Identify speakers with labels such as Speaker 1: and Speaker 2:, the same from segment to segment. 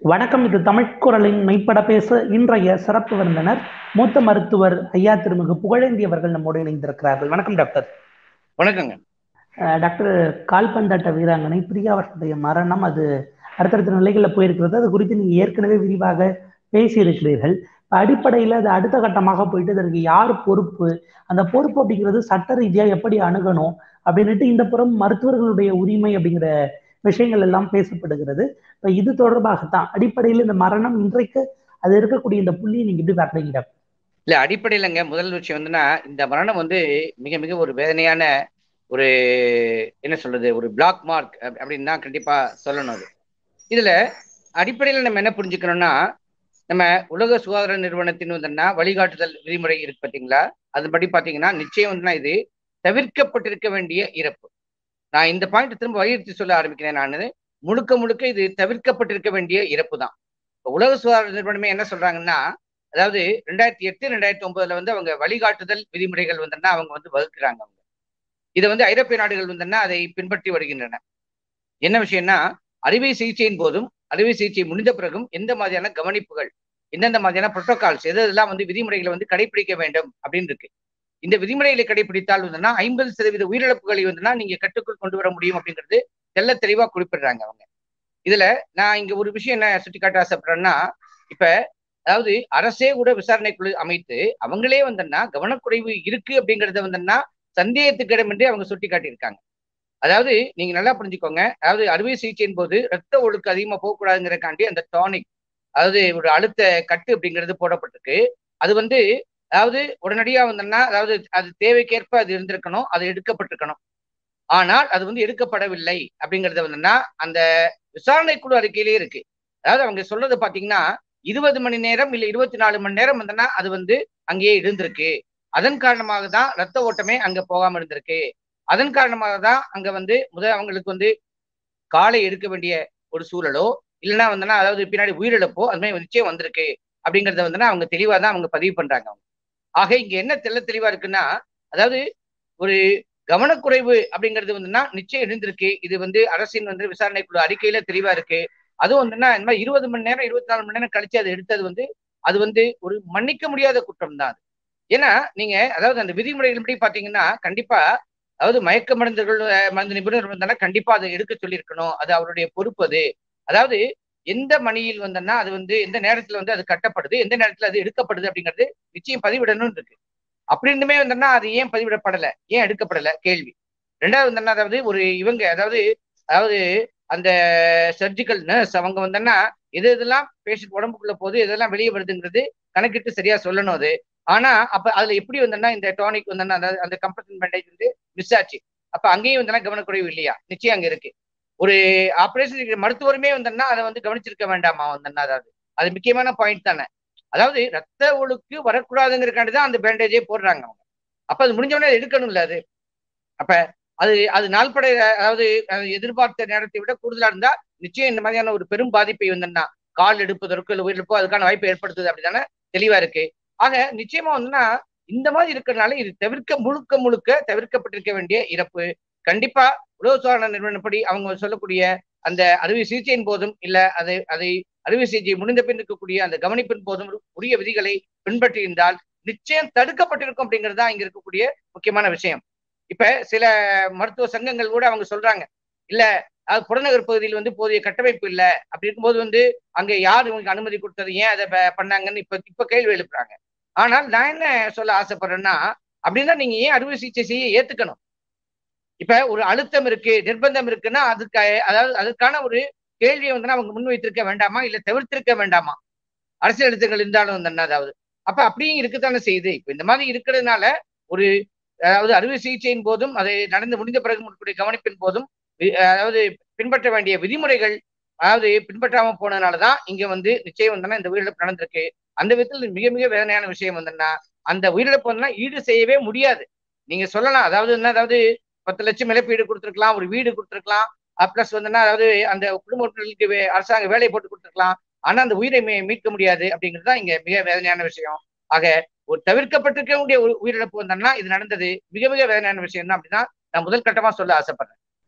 Speaker 1: வணக்கம் இது தமிழ்குரலின் மெய்ப்பட பேச இன்றைய சிறப்பு விருந்தினர் மூத்த மருத்துவர் ஐயா திருமிகு புகழேந்தி அவர்கள் நம்மோடு இணைந்திருக்கிறார்கள் வணக்கம் டாக்டர்
Speaker 2: வணக்கங்க
Speaker 1: அஹ் டாக்டர் கால்பந்தாட்ட வீராங்கனை பிரியா அவர்களுடைய மரணம் அது அடுத்தடுத்த நிலைகளில் போயிருக்கிறது அது குறித்து நீங்க ஏற்கனவே விரிவாக பேசியிருக்கிறீர்கள் இப்ப அடிப்படையில் அது அடுத்த கட்டமாக போயிட்டு இதற்கு யார் பொறுப்பு அந்த பொறுப்பு அப்படிங்கிறது சட்ட ரீதியா எப்படி அணுகணும் அப்படின்னுட்டு இந்த புறம் மருத்துவர்களுடைய உரிமை அப்படிங்கிற விஷயங்கள் எல்லாம் பேசப்படுகிறது இப்ப இது தொடர்பாகத்தான் அடிப்படையில் இந்த மரணம் இன்றைக்கு அது இருக்கக்கூடிய இந்த புள்ளியை நீங்க எப்படி பார்க்குறீங்க டாக்டர்
Speaker 2: இல்ல அடிப்படையிலங்க முதல் விஷயம் வந்துன்னா இந்த மரணம் வந்து மிக மிக ஒரு வேதனையான ஒரு என்ன சொல்றது ஒரு பிளாக் மார்க் அப்படின்னு தான் கண்டிப்பா சொல்லணும் அது இதுல அடிப்படையில் நம்ம என்ன புரிஞ்சுக்கணும்னா நம்ம உலக சுகாதார நிறுவனத்தின் வந்துன்னா வழிகாட்டுதல் விதிமுறை இருக்கு பார்த்தீங்களா அதுபடி பார்த்தீங்கன்னா நிச்சயம் வந்துன்னா இது தவிர்க்கப்பட்டிருக்க வேண்டிய இறப்பு நான் இந்த பாயிண்ட் திரும்ப வலியுறுத்தி சொல்ல ஆரம்பிக்கிறேன் நான் முழுக்க முழுக்க இது தவிர்க்கப்பட்டிருக்க வேண்டிய இறப்பு தான் உலக சுகாதார நிறுவனமே என்ன சொல்றாங்கன்னா அதாவது ரெண்டாயிரத்தி எட்டு ரெண்டாயிரத்தி ஒன்பதுல வந்து அவங்க வழிகாட்டுதல் விதிமுறைகள் வந்தன்னா அவங்க வந்து வகுக்கிறாங்க அவங்க இதை வந்து ஐரோப்பிய நாடுகள் வந்தன்னா அதை பின்பற்றி வருகின்றன என்ன விஷயம்னா அறுவை சிகிச்சையின் போதும் அறுவை சிகிச்சை முடிந்த பிறகும் எந்த மாதிரியான கவனிப்புகள் எந்தெந்த மாதிரியான புரோட்டோகால்ஸ் எது எதெல்லாம் வந்து விதிமுறைகளை வந்து கடைபிடிக்க வேண்டும் அப்படின்னு இருக்கு இந்த விதிமுறைகளை கடைபிடித்தால் வந்துன்னா ஐம்பது சதவீத உயிரிழப்புகளை வந்துன்னா நீங்க கட்டுக்குள் கொண்டு வர முடியும் அப்படிங்கிறது தெல்ல தெளிவா குறிப்பிடுறாங்க அவங்க இதுல நான் இங்க ஒரு விஷயம் என்ன சுட்டி காட்ட ஆசைப்படுறேன்னா இப்ப அதாவது அரசே கூட விசாரணை குழு அமைத்து அவங்களே வந்தன்னா கவனக்குறைவு இருக்கு அப்படிங்கறத வந்தன்னா சந்தேகத்துக்கு இடமின்றி அவங்க சுட்டி காட்டியிருக்காங்க அதாவது நீங்க நல்லா புரிஞ்சுக்கோங்க அதாவது அறுவை சிகிச்சையின் போது ரத்த ஒழுக்கு அதிகமா போகக்கூடாதுங்கிறக்காண்டி அந்த டானிக் அதாவது ஒரு அழுத்த கட்டு அப்படிங்கிறது போடப்பட்டிருக்கு அது வந்து அதாவது உடனடியா வந்தோம்னா அதாவது அது தேவைக்கேற்ப அது இருந்திருக்கணும் அது எடுக்கப்பட்டிருக்கணும் ஆனால் அது வந்து எடுக்கப்படவில்லை அப்படிங்கறது வந்துன்னா அந்த விசாரணை குழு அறிக்கையிலே இருக்கு அதாவது அவங்க சொல்றது பாத்தீங்கன்னா இருபது மணி நேரம் இல்ல இருபத்தி நாலு மணி நேரம் வந்தனா அது வந்து அங்கேயே இருந்திருக்கு அதன் காரணமாக தான் ரத்த ஓட்டமே அங்க போகாம இருந்திருக்கு அதன் காரணமாக தான் அங்க வந்து முத அவங்களுக்கு வந்து காலை எடுக்க வேண்டிய ஒரு சூழலோ இல்லைன்னா வந்தனா அதாவது பின்னாடி உயிரிழப்போ அது மாதிரி நிச்சயம் வந்திருக்கு அப்படிங்கறத வந்துன்னா அவங்க தெளிவா தான் அவங்க பதிவு பண்றாங்க அவங்க ஆக இங்க என்ன தெல்ல தெளிவா இருக்குன்னா அதாவது ஒரு கவனக்குறைவு அப்படிங்கிறது வந்துன்னா நிச்சயம் இருந்திருக்கு இது வந்து அரசின் வந்து விசாரணை குழு அறிக்கையில தெளிவா இருக்கு அதுவும் வந்துன்னா இந்த மாதிரி இருபது மணி நேரம் இருபத்தி நாலு மணி நேரம் கழிச்சு அது எடுத்தது வந்து அது வந்து ஒரு மன்னிக்க முடியாத குற்றம் தான் அது ஏன்னா நீங்க அதாவது அந்த விதிமுறைகள் படி பாத்தீங்கன்னா கண்டிப்பா அதாவது மயக்க மருந்துகள் மருந்து நிபுணர் வந்தனா கண்டிப்பா அதை எடுக்க சொல்லியிருக்கணும் அது அவருடைய பொறுப்பு அது அதாவது எந்த மணியில் வந்தனா அது வந்து எந்த நேரத்துல வந்து அது கட்டப்படுது எந்த நேரத்துல அது எடுக்கப்படுது அப்படிங்கிறது நிச்சயம் பதிவிடணும்னு இருக்கு அப்படி இருந்துமே வந்தோம்னா அது ஏன் பதிவிடப்படலை ஏன் எடுக்கப்படலை கேள்வி ரெண்டாவது வந்தோம்னா அதாவது ஒரு இவங்க அதாவது அதாவது அந்த சர்ஜிக்கல் நர்ஸ் அவங்க வந்தோம்னா எது எதெல்லாம் பேஷண்ட் உடம்புக்குள்ள போது எதெல்லாம் வெளியே வருதுங்கிறது கணக்கிட்டு சரியா சொல்லணும் அது ஆனா அப்ப அதுல எப்படி வந்தோம்னா இந்த டானிக் வந்தோம்னா அதாவது அந்த கம்ப்ரஷன் பேண்டேஜ் வந்து மிஸ் ஆச்சு அப்ப அங்கேயும் வந்தோம்னா கவனக்குறைவு இல்லையா நிச்சயம் அங்க இருக்கு ஒரு ஆபரேஷன் மருத்துவருமே வந்தோம்னா அதை வந்து கவனிச்சிருக்க வேண்டாமா வந்தோம்னா அதாவது அது முக்கியமான பாயிண்ட் தானே அதாவது ரத்த ஒழுக்கு வரக்கூடாதுங்கிறக்காண்டி தான் அந்த பேண்டேஜே போடுறாங்க அவங்க அப்ப அது முடிஞ்சவொடனே அது எடுக்கணும்ல அது அப்ப அது அது நாள்படை அதாவது எதிர்பார்த்த நேரத்தை விட கூடுதலா இருந்தா நிச்சயம் இந்த மாதிரியான ஒரு பெரும் பாதிப்பை வந்தோம்னா கால் எடுப்பதற்கோ இல்லை உயிரிழப்போ அதுக்கான வாய்ப்பை ஏற்படுத்துது அப்படிதானே தெளிவா இருக்கு ஆக நிச்சயமா வந்துன்னா இந்த மாதிரி இருக்கிறதுனால இது தவிர்க்க முழுக்க முழுக்க தவிர்க்கப்பட்டிருக்க வேண்டிய இறப்பு கண்டிப்பா உலக சுகாதார நிறுவனப்படி அவங்க சொல்லக்கூடிய அந்த அறுவை சிகிச்சையின் போதும் இல்ல அதை அதை அறுவை சிகிச்சை முடிந்த பின் இருக்கக்கூடிய அந்த கவனிப்பின் போதும் உரிய விதிகளை பின்பற்றியிருந்தால் நிச்சயம் தடுக்கப்பட்டிருக்கும் அப்படிங்கிறது தான் இங்க இருக்கக்கூடிய முக்கியமான விஷயம் இப்ப சில மருத்துவ சங்கங்கள் கூட அவங்க சொல்றாங்க இல்ல அது புறநகர் பகுதியில் வந்து போதிய கட்டமைப்பு இல்லை அப்படி இருக்கும்போது வந்து அங்க யார் உங்களுக்கு அனுமதி கொடுத்தது ஏன் அதை பண்ணாங்கன்னு இப்ப இப்ப கேள்வி எழுப்புறாங்க ஆனால் நான் என்ன சொல்ல ஆசைப்படுறேன்னா அப்படின்னா நீங்க ஏன் அறுவை சிகிச்சை செய்ய ஏத்துக்கணும் இப்ப ஒரு அழுத்தம் இருக்கு நிர்பந்தம் இருக்குன்னா அதுக்கு அதாவது அதுக்கான ஒரு கேள்வியை வந்து அவங்க முன்வைத்திருக்க வேண்டாமா இல்ல தவிர்த்திருக்க வேண்டாமா அரசியல் எழுத்துக்கள் இருந்தாலும் வந்து அதாவது அப்ப அப்படியும் இருக்கத்தானே செய்யுது இப்ப இந்த மாதிரி இருக்கிறதுனால ஒரு அதாவது அறுவை சிகிச்சையின் போதும் அதை நடந்து முடிந்த பிறகு இருக்கக்கூடிய கவனிப்பின் போதும் அதாவது பின்பற்ற வேண்டிய விதிமுறைகள் அதாவது பின்பற்றாம போனதுனாலதான் இங்க வந்து நிச்சயம் வந்தனா இந்த உயிரிழப்பு நடந்திருக்கு அந்த விதத்தில் மிக மிக வேதனையான விஷயம் வந்தனா அந்த உயிரிழப்பு வந்தா ஈடு செய்யவே முடியாது நீங்க சொல்லலாம் அதாவது என்ன அதாவது பத்து லட்சம் இழப்பீடு கொடுத்துருக்கலாம் ஒரு வீடு கொடுத்துருக்கலாம் பிளஸ் வந்துன்னா அதாவது அந்த குடும்ப உறுப்பினர்களுக்கு அரசாங்க வேலை போட்டு கொடுத்துருக்கலாம் ஆனா அந்த உயிரை மீட்க முடியாது அப்படிங்கிறது தான் இங்க மிக வேதனையான விஷயம் ஆக ஒரு தவிர்க்கப்பட்டிருக்க வேண்டிய ஒரு உயிரிழப்பு வந்தோம்னா இது நடந்தது மிக மிக வேதனையான விஷயம் தான் அப்படின்னா நான் முதல் கட்டமா சொல்ல ஆசைப்படுறேன்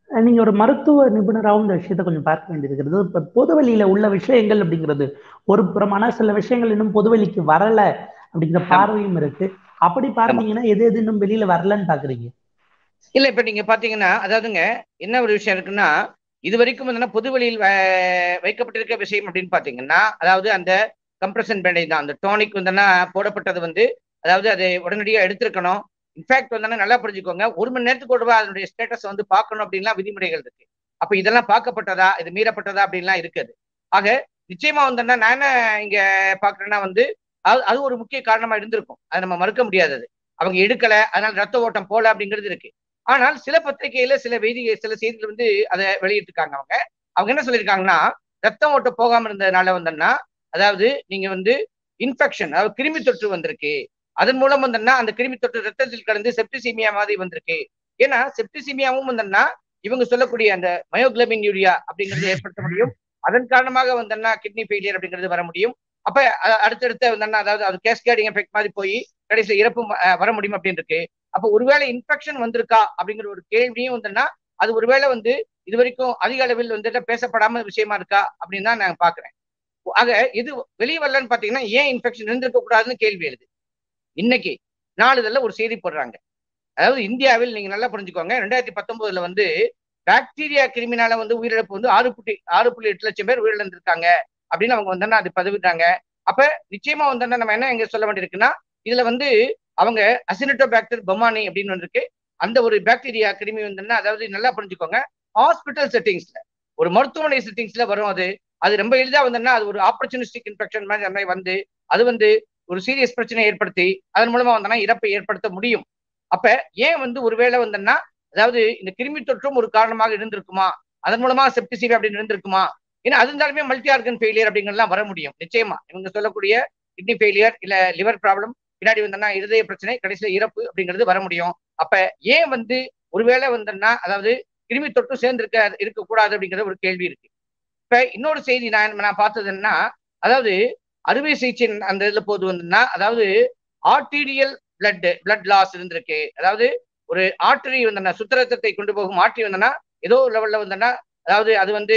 Speaker 1: நீங்க ஒரு மருத்துவ நிபுணராகவும் இந்த விஷயத்தை கொஞ்சம் பார்க்க வேண்டியிருக்கிறது இப்ப பொதுவெளியில உள்ள விஷயங்கள் அப்படிங்கிறது ஒரு புறமான சில விஷயங்கள் இன்னும் பொதுவெளிக்கு வரல அப்படிங்கிற பார்வையும் இருக்கு அப்படி பார்த்தீங்கன்னா எது எது இன்னும் வெளியில வரலன்னு பாக்குறீங்க
Speaker 2: இல்ல இப்ப நீங்க பாத்தீங்கன்னா அதாவதுங்க என்ன ஒரு விஷயம் இருக்குன்னா இது வரைக்கும் வந்து பொதுவெளியில் வைக்கப்பட்டிருக்க விஷயம் அப்படின்னு பாத்தீங்கன்னா அதாவது அந்த கம்ப்ரஷன் பேண்டேஜ் தான் அந்த டானிக் வந்து போடப்பட்டது வந்து அதாவது அதை உடனடியாக எடுத்திருக்கணும் இன்ஃபேக்ட் வந்து நல்லா புரிஞ்சுக்கோங்க ஒரு மணி நேரத்துக்கு ஒரு அதனுடைய ஸ்டேட்டஸ் வந்து பார்க்கணும் அப்படின்லாம் விதிமுறைகள் இருக்கு அப்ப இதெல்லாம் பார்க்கப்பட்டதா இது மீறப்பட்டதா அப்படின்லாம் இருக்குது ஆக நிச்சயமா வந்து நான் என்ன இங்க பாக்குறேன்னா வந்து அது அது ஒரு முக்கிய காரணமா இருந்திருக்கும் அதை நம்ம மறுக்க முடியாதது அவங்க எடுக்கல அதனால ரத்த ஓட்டம் போல அப்படிங்கிறது இருக்கு ஆனால் சில பத்திரிகையில சில செய்தி சில செய்திகள் வந்து அதை வெளியிட்டிருக்காங்க அவங்க அவங்க என்ன சொல்லியிருக்காங்கன்னா ரத்தம் ஓட்டம் போகாம இருந்ததுனால வந்தோம்னா அதாவது நீங்க வந்து இன்ஃபெக்ஷன் அதாவது கிருமி தொற்று வந்திருக்கு அதன் மூலம் வந்தோம்னா அந்த கிருமி தொற்று ரத்தத்தில் கலந்து செப்டிசீமியா மாதிரி வந்திருக்கு ஏன்னா செப்டிசீமியாவும் வந்தோம்னா இவங்க சொல்லக்கூடிய அந்த மயோக்ளபின் யூரியா அப்படிங்கறது ஏற்படுத்த முடியும் அதன் காரணமாக வந்தோம்னா கிட்னி ஃபெயிலியர் அப்படிங்கிறது வர முடியும் அப்ப அடுத்தடுத்த வந்தோம்னா அதாவது அது கேஸ்கேடிங் எஃபெக்ட் மாதிரி போய் கடைசியில் இறப்பும் வர முடியும் அப்படின்னு இருக்கு அப்ப ஒருவேளை இன்ஃபெக்ஷன் வந்திருக்கா அப்படிங்கிற ஒரு கேள்வியும் வந்தோம்னா அது ஒருவேளை வந்து இது வரைக்கும் அதிக அளவில் வந்துட்டு பேசப்படாம விஷயமா இருக்கா அப்படின்னு தான் நான் பாக்குறேன் ஆக இது வெளியே வரலன்னு பாத்தீங்கன்னா ஏன் இன்ஃபெக்ஷன் இருந்திருக்க கூடாதுன்னு கேள்வி எழுது இன்னைக்கு நாளிதழில் ஒரு செய்தி போடுறாங்க அதாவது இந்தியாவில் நீங்க நல்லா புரிஞ்சுக்கோங்க ரெண்டாயிரத்தி பத்தொன்பதுல வந்து பாக்டீரியா கிருமினால வந்து உயிரிழப்பு வந்து ஆறு புள்ளி ஆறு புள்ளி எட்டு லட்சம் பேர் உயிரிழந்திருக்காங்க அப்படின்னு அவங்க வந்து அது பதிவிட்டாங்க அப்ப நிச்சயமா வந்து நம்ம என்ன எங்க சொல்ல வேண்டியிருக்குன்னா இதுல வந்து அவங்க அசினட்டோபாக்டர் பொமானி அப்படின்னு வந்திருக்கு அந்த ஒரு பாக்டீரியா கிருமி வந்து அதாவது நல்லா புரிஞ்சுக்கோங்க ஹாஸ்பிட்டல் செட்டிங்ஸ்ல ஒரு மருத்துவமனை செட்டிங்ஸ்ல வரும் அது அது ரொம்ப எளிதா வந்தோம்னா அது ஒரு ஆப்பர்ச்சுனிஸ்டிக் இன்ஃபெக்ஷன் மாதிரி வந்து அது வந்து ஒரு சீரியஸ் பிரச்சனை ஏற்படுத்தி அதன் மூலமா வந்தோம்னா இறப்பை ஏற்படுத்த முடியும் அப்ப ஏன் வந்து ஒருவேளை வந்தோம்னா அதாவது இந்த கிருமி தொற்றும் ஒரு காரணமாக இருந்திருக்குமா அதன் மூலமா செப்டிசிவி அப்படின்னு இருந்திருக்குமா ஏன்னா அது இருந்தாலுமே மல்டி ஆர்கன் ஃபெயிலியர் அப்படிங்கிறதுலாம் வர முடியும் நிச்சயமா இவங்க சொல்லக்கூடிய கிட்னி ஃபெயிலியர் இல்ல லிவர் ப்ராப்ளம் பின்னாடி வந்தோம்னா இருதய பிரச்சனை கடைசியில இறப்பு அப்படிங்கிறது வர முடியும் அப்ப ஏன் வந்து ஒருவேளை வந்தோம்னா அதாவது கிருமி தொற்று சேர்ந்து இருக்க இருக்கக்கூடாது அப்படிங்கிற ஒரு கேள்வி இருக்கு இப்ப இன்னொரு செய்தி நான் நான் பார்த்ததுன்னா அதாவது அறுவை சிகிச்சை அந்த இதுல போது வந்துன்னா அதாவது ஆர்டீரியல் பிளட் பிளட் லாஸ் இருந்திருக்கு அதாவது ஒரு ஆர்டரி வந்தனா சுத்தரத்தத்தை கொண்டு போகும் ஆர்டரி வந்தனா ஏதோ லெவல்ல வந்தனா அதாவது அது வந்து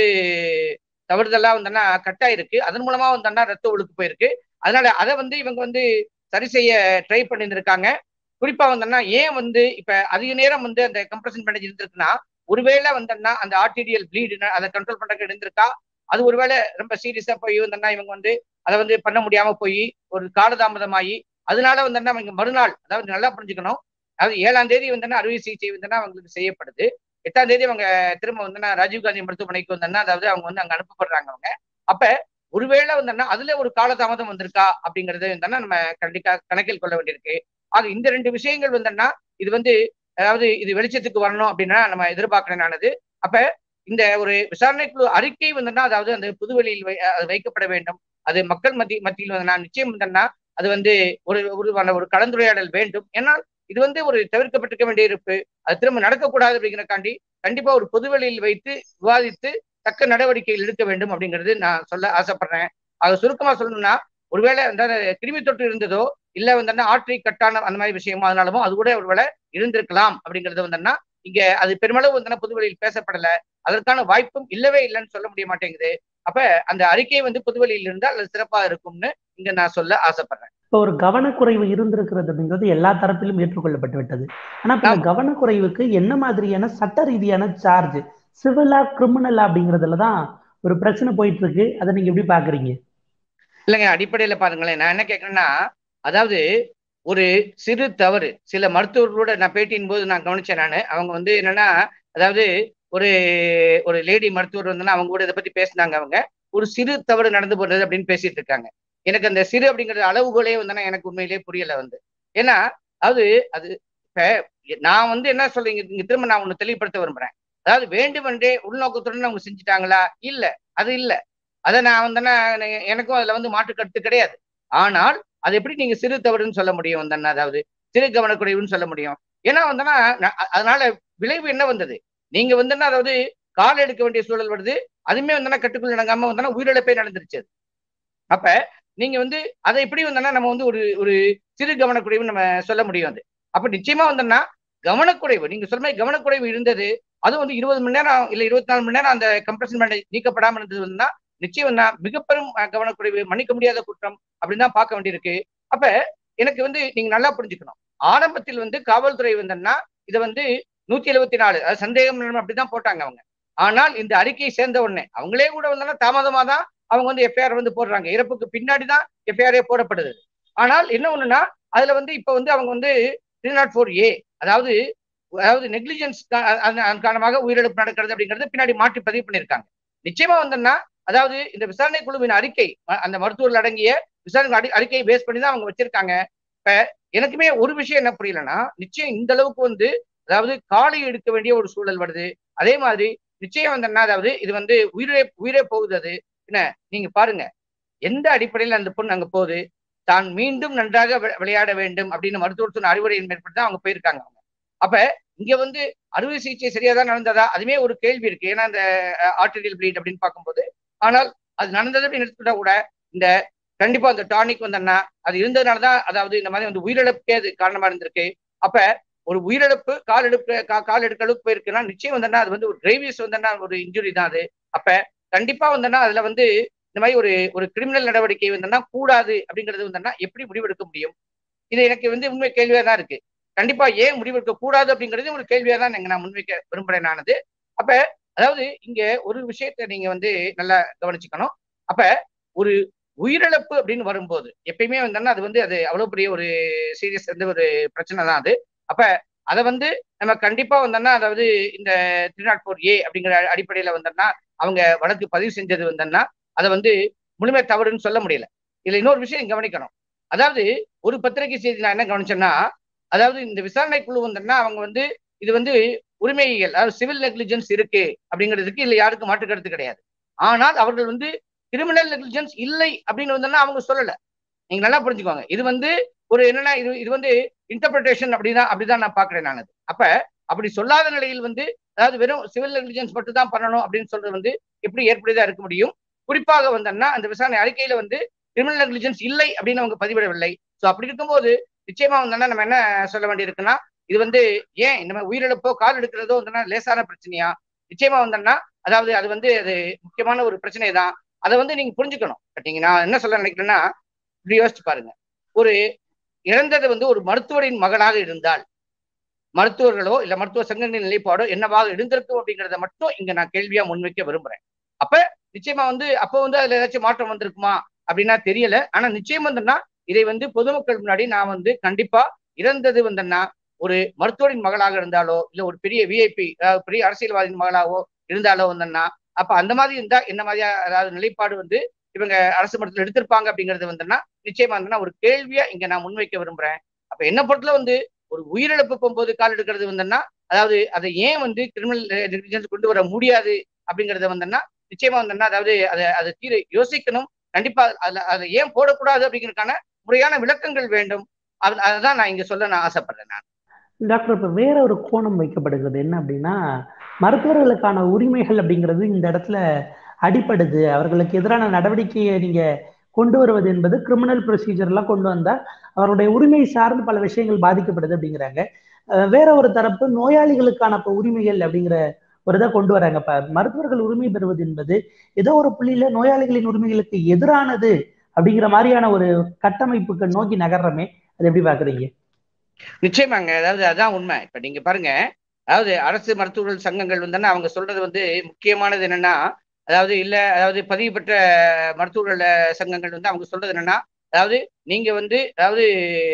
Speaker 2: தவறுதலா வந்தனா கட் ஆயிருக்கு அதன் மூலமா வந்தனா ரத்த ஒழுக்கு போயிருக்கு அதனால அதை வந்து இவங்க வந்து சரி செய்ய ட்ரை பண்ணியிருந்திருக்காங்க குறிப்பா வந்தோம்னா ஏன் வந்து இப்ப அதிக நேரம் வந்து அந்த கம்ப்ரஷன் பேண்டேஜ் இருந்திருக்குன்னா ஒருவேளை வந்தோம்னா அந்த ஆர்டிரியல் ப்ளீடு அதை கண்ட்ரோல் பண்றதுக்கு இருந்திருக்கா அது ஒருவேளை ரொம்ப சீரியஸா போய் வந்தோம்னா இவங்க வந்து அதை வந்து பண்ண முடியாம போய் ஒரு காலதாமதமாகி அதனால வந்தோம்னா அவங்க மறுநாள் அதாவது நல்லா புரிஞ்சுக்கணும் அதாவது ஏழாம் தேதி வந்தோம்னா அறுவை சிகிச்சை வந்தோம்னா அவங்களுக்கு செய்யப்படுது எட்டாம் தேதி அவங்க திரும்ப வந்தோம்னா ராஜீவ்காந்தி மருத்துவமனைக்கு வந்தோம்னா அதாவது அவங்க வந்து அங்க அனுப்பப்படுறாங்க அவங்க அப்ப ஒருவேளை வந்தோம்னா அதுல ஒரு காலதாமதம் வந்திருக்கா அப்படிங்கறத வந்தோம்னா நம்ம கண்டிப்பா கணக்கில் கொள்ள வேண்டியிருக்கு ஆக இந்த ரெண்டு விஷயங்கள் வந்தோம்னா இது வந்து அதாவது இது வெளிச்சத்துக்கு வரணும் அப்படின்னா நம்ம எதிர்பார்க்கிறேனானது அப்ப இந்த ஒரு விசாரணை குழு அறிக்கை வந்தோம்னா அதாவது அந்த புதுவெளியில் வைக்கப்பட வேண்டும் அது மக்கள் மத்தி மத்தியில் வந்தனா நிச்சயம் வந்தோம்னா அது வந்து ஒரு ஒரு ஒரு கலந்துரையாடல் வேண்டும் ஏன்னால் இது வந்து ஒரு தவிர்க்கப்பட்டிருக்க வேண்டிய இருப்பு அது திரும்ப நடக்கக்கூடாது அப்படிங்கிறக்காண்டி கண்டிப்பா ஒரு பொதுவெளியில் வைத்து விவாதித்து தக்க நடவடிக்கைகள் எடுக்க வேண்டும் அப்படிங்கிறது நான் சொல்ல ஆசைப்படுறேன் அதை சுருக்கமா சொல்லணும்னா ஒருவேளை அந்த கிருமி தொற்று இருந்ததோ இல்ல வந்து ஆற்றி கட்டான அந்த மாதிரி விஷயமோ அதனாலமோ அது கூட ஒருவேளை இருந்திருக்கலாம் அப்படிங்கிறது வந்தோம்னா இங்க அது பெருமளவு வந்து பொதுவெளியில் பேசப்படல அதற்கான வாய்ப்பும் இல்லவே இல்லைன்னு சொல்ல முடிய மாட்டேங்குது அப்ப அந்த அறிக்கை வந்து பொதுவெளியில் இருந்தால் அது சிறப்பா இருக்கும்னு இங்க நான் சொல்ல ஆசைப்படுறேன்
Speaker 1: இப்போ ஒரு கவனக்குறைவு இருந்திருக்கிறது அப்படிங்கிறது எல்லா தரப்பிலும் ஏற்றுக்கொள்ளப்பட்டு விட்டது ஆனா இப்ப கவனக்குறைவுக்கு என்ன மாதிரியான சட்ட ரீதியான சார்ஜ் சிவிலா கிரிமினலா அப்படிங்கறதுல தான் ஒரு பிரச்சனை போயிட்டு இருக்கு அதை நீங்க எப்படி பாக்குறீங்க
Speaker 2: இல்லைங்க அடிப்படையில பாருங்களேன் நான் என்ன கேட்கறேன்னா அதாவது ஒரு சிறு தவறு சில மருத்துவர்களோட நான் பேட்டியின் போது நான் கவனிச்சேன் நான் அவங்க வந்து என்னன்னா அதாவது ஒரு ஒரு லேடி மருத்துவர் வந்து அவங்க கூட இதை பத்தி பேசினாங்க அவங்க ஒரு சிறு தவறு நடந்து போடுறது அப்படின்னு பேசிட்டு இருக்காங்க எனக்கு அந்த சிறு அப்படிங்கிறது அளவுகோலே வந்து எனக்கு உண்மையிலேயே புரியல வந்து ஏன்னா அது அது இப்ப நான் வந்து என்ன சொல்றீங்க இங்க திரும்ப நான் ஒண்ணு தெளிவுபடுத்த விரும்புறேன் அதாவது வேண்டுமென்றே உள்நோக்கத்துடன் அவங்க செஞ்சுட்டாங்களா இல்ல அது இல்ல அதை நான் வந்து எனக்கும் அதுல வந்து மாற்று கருத்து கிடையாது ஆனால் அது எப்படி நீங்க சிறு தவறுன்னு சொல்ல முடியும் வந்தன்னா அதாவது சிறு கவனக்குறைவுன்னு சொல்ல முடியும் ஏன்னா வந்தனா அதனால விளைவு என்ன வந்தது நீங்க வந்துன்னா அதாவது கால் எடுக்க வேண்டிய சூழல் வருது அதுமே வந்தனா கட்டுக்குள் நடங்காம வந்தனா உயிரிழப்பே நடந்துருச்சு அப்ப நீங்க வந்து அதை எப்படி வந்தோம்னா நம்ம வந்து ஒரு ஒரு சிறு கவனக்குறைவு நம்ம சொல்ல முடியும் அது அப்ப நிச்சயமா வந்தோம்னா கவனக்குறைவு நீங்க சொல்ற மாதிரி கவனக்குறைவு இருந்தது அது வந்து இருபது மணி நேரம் இல்ல இருபத்தி நாலு மணி நேரம் அந்த கம்ப்ரஷன் பேண்ட் நீக்கப்படாமல் இருந்ததுன்னா நிச்சயம் தான் மிகப்பெரும் கவனக்குறைவு மன்னிக்க முடியாத குற்றம் அப்படின்னு தான் பார்க்க வேண்டியிருக்கு அப்ப எனக்கு வந்து நீங்க நல்லா புரிஞ்சுக்கணும் ஆரம்பத்தில் வந்து காவல்துறை வந்தன்னா இதை வந்து நூத்தி எழுபத்தி நாலு அது சந்தேகம் அப்படிதான் போட்டாங்க அவங்க ஆனால் இந்த அறிக்கையை சேர்ந்த உடனே அவங்களே கூட வந்தோம்னா தாமதமா தான் அவங்க வந்து எஃப்ஐஆர் வந்து போடுறாங்க இறப்புக்கு பின்னாடி தான் எஃப்ஐஆரே போடப்படுது ஆனால் என்ன ஒண்ணுன்னா அதுல வந்து இப்ப வந்து அவங்க வந்து த்ரீ நாட் ஃபோர் ஏ அதாவது அதாவது நெக்லிஜென்ஸ் காரணமாக உயிரிழப்பு நடக்கிறது அப்படிங்கறது பின்னாடி மாற்றி பதிவு பண்ணியிருக்காங்க நிச்சயமா வந்தோம்னா அதாவது இந்த விசாரணை குழுவின் அறிக்கை அந்த மருத்துவர்கள் அடங்கிய விசாரணை அறிக்கையை பேஸ் பண்ணி தான் அவங்க வச்சிருக்காங்க இப்ப எனக்குமே ஒரு விஷயம் என்ன புரியலன்னா நிச்சயம் இந்த அளவுக்கு வந்து அதாவது காலை எடுக்க வேண்டிய ஒரு சூழல் வருது அதே மாதிரி நிச்சயம் வந்தோம்னா அதாவது இது வந்து உயிரே உயிரே போகுது அது என்ன நீங்க பாருங்க எந்த அடிப்படையில் அந்த பொண்ணு அங்க போகுது தான் மீண்டும் நன்றாக விளையாட வேண்டும் அப்படின்னு மருத்துவர் சொன்ன அறிவுரையின் மேற்பட்டு தான் அவங்க போயிருக்காங்க அவங்க அப்ப இங்க வந்து அறுவை சிகிச்சை சரியா தான் நடந்ததா அதுமே ஒரு கேள்வி இருக்கு ஏன்னா இந்த ஆர்டரியல் பிளீட் அப்படின்னு பார்க்கும்போது ஆனால் அது நடந்தது அப்படின்னு எடுத்துக்கிட்டா கூட இந்த கண்டிப்பா அந்த டானிக் வந்தன்னா அது இருந்ததுனாலதான் அதாவது இந்த மாதிரி வந்து உயிரிழப்புக்கே அது காரணமா இருந்திருக்கு அப்ப ஒரு உயிரிழப்பு கால் எடுப்பு கால் எடுக்க அளவுக்கு போயிருக்குன்னா நிச்சயம் வந்தனா அது வந்து ஒரு டிரைவியஸ் வந்தனா ஒரு இன்ஜுரி தான் அது அப்ப கண்டிப்பா வந்தனா அதுல வந்து இந்த மாதிரி ஒரு ஒரு கிரிமினல் நடவடிக்கை வந்தனா கூடாது அப்படிங்கிறது வந்தனா எப்படி முடிவெடுக்க முடியும் இது எனக்கு வந்து உண்மை கேள்வியா தான் இருக்கு கண்டிப்பா ஏன் முடிவெடுக்க கூடாது அப்படிங்கிறது ஒரு கேள்வியா தான் நான் முன்வைக்க விரும்புறேன் நானது அப்ப அதாவது இங்க ஒரு விஷயத்த நீங்க வந்து நல்லா கவனிச்சுக்கணும் அப்ப ஒரு உயிரிழப்பு அப்படின்னு வரும்போது எப்பயுமே வந்தோம்னா அது வந்து அது அவ்வளவு பெரிய ஒரு சீரியஸ் வந்து ஒரு பிரச்சனை தான் அது அப்ப அதை வந்து நம்ம கண்டிப்பா வந்தோம்னா அதாவது இந்த த்ரீ நாட் ஃபோர் ஏ அப்படிங்கிற அடிப்படையில வந்தோம்னா அவங்க வழக்கு பதிவு செஞ்சது வந்தோம்னா அதை வந்து முழுமை தவறுன்னு சொல்ல முடியல இதுல இன்னொரு விஷயம் கவனிக்கணும் அதாவது ஒரு பத்திரிகை செய்தி நான் என்ன கவனிச்சேன்னா அதாவது இந்த விசாரணை குழு வந்தோம்னா அவங்க வந்து இது வந்து உரிமையியல் அதாவது சிவில் நெக்லிஜென்ஸ் இருக்கு அப்படிங்கிறதுக்கு இல்லை யாருக்கும் மாற்று கருத்து கிடையாது ஆனால் அவர்கள் வந்து கிரிமினல் நெக்லிஜென்ஸ் இல்லை அப்படின்னு வந்தோம்னா அவங்க சொல்லல நீங்க நல்லா புரிஞ்சுக்கோங்க இது வந்து ஒரு என்னன்னா இது இது வந்து இன்டர்பிரிட்டேஷன் அப்படிதான் அப்படிதான் நான் பாக்குறேன் நான் அது அப்ப அப்படி சொல்லாத நிலையில் வந்து அதாவது வெறும் சிவில் நெக்லிஜென்ஸ் மட்டும் தான் பண்ணணும் அப்படின்னு சொல்றது வந்து எப்படி ஏற்புடையதா இருக்க முடியும் குறிப்பாக வந்தோம்னா அந்த விசாரணை அறிக்கையில வந்து கிரிமினல் நெக்லிஜென்ஸ் இல்லை அப்படின்னு அவங்க பதிவிடவில்லை ஸோ அப்படி இருக்கும்போது நிச்சயமா வந்தோம்னா நம்ம என்ன சொல்ல வேண்டியிருக்குன்னா இது வந்து ஏன் இந்த மாதிரி உயிரிழப்போ கால் எடுக்கிறதோ வந்தோம்னா லேசான பிரச்சனையா நிச்சயமா வந்தோம்னா அதாவது அது வந்து அது முக்கியமான ஒரு பிரச்சனை தான் அதை வந்து நீங்க புரிஞ்சுக்கணும் நீங்க நான் என்ன சொல்ல நினைக்கிறேன்னா இப்படி யோசிச்சு பாருங்க ஒரு இறந்தது வந்து ஒரு மருத்துவரின் மகனாக இருந்தால் மருத்துவர்களோ இல்ல மருத்துவ சங்கங்களின் நிலைப்பாடோ என்னவாக இருந்திருக்கும் அப்படிங்கிறத மட்டும் இங்க நான் கேள்வியா முன்வைக்க விரும்புறேன் அப்ப நிச்சயமா வந்து அப்போ வந்து அதுல ஏதாச்சும் மாற்றம் வந்திருக்குமா அப்படின்னா தெரியல ஆனா நிச்சயம் வந்தோம்னா இதை வந்து பொதுமக்கள் முன்னாடி நான் வந்து கண்டிப்பா இறந்தது வந்தேன்னா ஒரு மருத்துவரின் மகளாக இருந்தாலோ இல்ல ஒரு பெரிய விஐபி பெரிய அரசியல்வாதியின் மகளாவோ இருந்தாலோ வந்தேன்னா அப்ப அந்த மாதிரி இருந்தா என்ன மாதிரியா அதாவது நிலைப்பாடு வந்து இவங்க அரசு மட்டத்தில் எடுத்திருப்பாங்க அப்படிங்கிறது வந்தோம்னா நிச்சயமா இருந்தனா ஒரு கேள்வியா இங்க நான் முன்வைக்க விரும்புறேன் அப்ப என்ன பொறுத்தல வந்து ஒரு உயிரிழப்பு போகும்போது கால் எடுக்கிறது வந்தோம்னா அதாவது அதை ஏன் வந்து கிரிமினல் நெக்லிஜென்ஸ் கொண்டு வர முடியாது அப்படிங்கறத வந்தோம்னா நிச்சயமா வந்தோம்னா அதாவது அதை அதை தீர யோசிக்கணும் கண்டிப்பா அதுல அதை ஏன் போடக்கூடாது அப்படிங்கிறதுக்கான முறையான விளக்கங்கள் வேண்டும் அதுதான் நான் இங்க சொல்ல நான் ஆசைப்படுறேன் நான்
Speaker 1: டாக்டர் இப்ப வேற ஒரு கோணம் வைக்கப்படுகிறது என்ன அப்படின்னா மருத்துவர்களுக்கான உரிமைகள் அப்படிங்கிறது இந்த இடத்துல அடிப்படுது அவர்களுக்கு எதிரான நடவடிக்கையை நீங்க கொண்டு வருவது என்பது கிரிமினல் ப்ரொசீஜர்லாம் கொண்டு வந்தா அவருடைய உரிமை சார்ந்து பல விஷயங்கள் பாதிக்கப்படுது அப்படிங்கிறாங்க வேற ஒரு தரப்பு நோயாளிகளுக்கான இப்ப உரிமைகள் அப்படிங்கிற ஒரு இதை கொண்டு வராங்க இப்ப மருத்துவர்கள் உரிமை பெறுவது என்பது ஏதோ ஒரு புள்ளியில நோயாளிகளின் உரிமைகளுக்கு எதிரானது அப்படிங்கிற மாதிரியான ஒரு கட்டமைப்புக்கு நோக்கி நகர்றமே அது எப்படி பாக்குறீங்க
Speaker 2: நிச்சயமாங்க அதாவது அதான் உண்மை இப்ப நீங்க பாருங்க அதாவது அரசு மருத்துவர்கள் சங்கங்கள் வந்து அவங்க சொல்றது வந்து முக்கியமானது என்னன்னா அதாவது இல்ல அதாவது பதிவு பெற்ற மருத்துவர்கள் சங்கங்கள் வந்து அவங்க சொல்றது என்னன்னா அதாவது நீங்க வந்து அதாவது